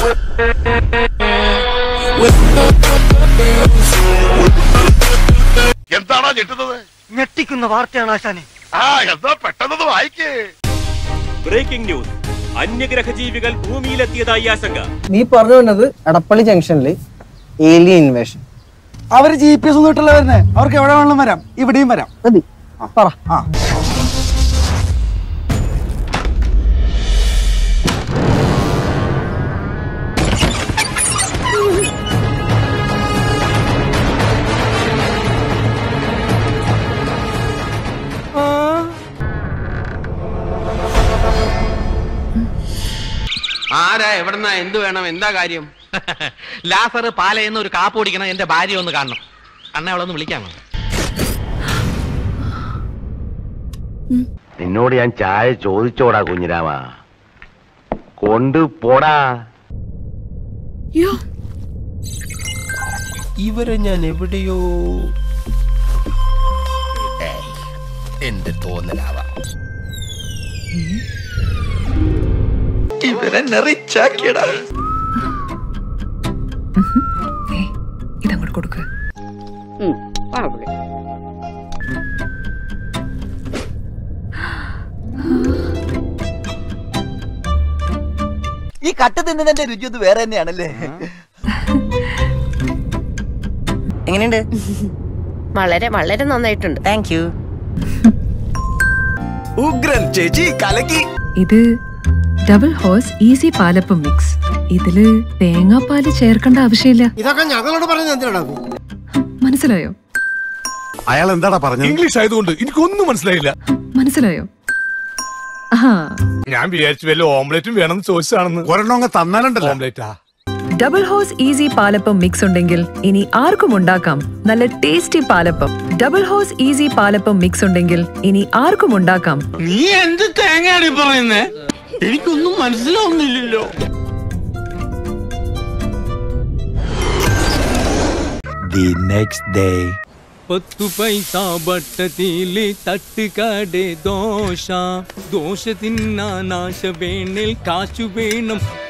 എന്താണോ ഞെട്ടുന്നത് ഞെട്ടിക്കുന്ന വാർത്തയാണ് ആശാനെ ആ എന്താ പെട്ടെന്ന് വായിക്കേ ബ്രേക്കിംഗ് ന്യൂസ് അന്യഗ്രഹ ജീവികൾ ഭൂമിയിലെത്തിയതായി ആശങ്ക നീ പറഞ്ഞു വന്നത് എടപ്പള്ളി ജംഗ്ഷനിൽ ഏലിയൻ ഇൻവേഷൻ അവര് ജി പി എസ് ഒന്നും ഇട്ടല്ല വരുന്നേ അവർക്ക് എവിടെ വേണമെങ്കിലും വരാം ഇവിടെയും വരാം മതി പറ ആ ആരാ എവിടെന്നാ എന്ത് വേണം എന്താ കാര്യം ലാസർ പാലയെന്ന് ഒരു കാപ്പ് കുടിക്കണം എന്റെ ഭാര്യ ഒന്ന് കാണണം അണ്ണ അവളൊന്ന് വിളിക്കാമോ നിന്നോട് ഞാൻ ചായ ചോദിച്ചോടാ കുഞ്ഞിരാമ കൊണ്ട് പോടാ ഇവരെ ഞാൻ എവിടെയോ ഏയ്, എന്റെ തോന്നലാവാം ഇവരെന്നെ റിച്ചാക്കിയടാ ഇതങ്ങോട്ട് കൊടുക്കുക ഈ കട്ട തിന്നതിന്റെ രുചി ഒന്ന് വേറെ തന്നെയാണല്ലേ എങ്ങനെയുണ്ട് വളരെ വളരെ നന്നായിട്ടുണ്ട് താങ്ക് യു ഉഗ്രൻ ചേച്ചി കലക്കി ഇത് Double Horse easy palappam mix ഇതില് തേങ്ങാപ്പാല് ചേർക്കേണ്ട ആവശ്യമില്ല ഇതൊക്കെ ഞങ്ങളോട് പറഞ്ഞ എന്തിനാ മനസ്സിലായോ അയാൾ എന്താടാ പറഞ്ഞത് ഇംഗ്ലീഷ് ആയതുകൊണ്ട് എനിക്കൊന്നും മനസ്സിലായില്ല മനസ്സിലായോ ആ ഞാൻ വിചാരിച്ചു വല്ല ഓംലെറ്റും വേണമെന്ന് ചോദിച്ചാണെന്ന് ഒരെണ്ണം തന്നാലുണ്ടല്ലോ ഓംലെറ്റാ Double Horse easy palappam mix ഉണ്ടെങ്കിൽ ഇനി ആർക്കും ഉണ്ടാക്കാം നല്ല tasty palappam Double Horse easy palappam mix ഉണ്ടെങ്കിൽ ഇനി ആർക്കും ഉണ്ടാക്കാം നീ എന്ത് തേങ്ങയാണ് പറയുന്നേ എനിക്കൊന്നും മനസ്സിലാവുന്നില്ലല്ലോ ദി നെക്സ്റ്റ് ഡേ പത്തു പൈസ ബട്ടത്തില് തട്ടുകാടെ ദോശ ദോശ തിന്നാനാശ വേണേൽ കാശു വേണം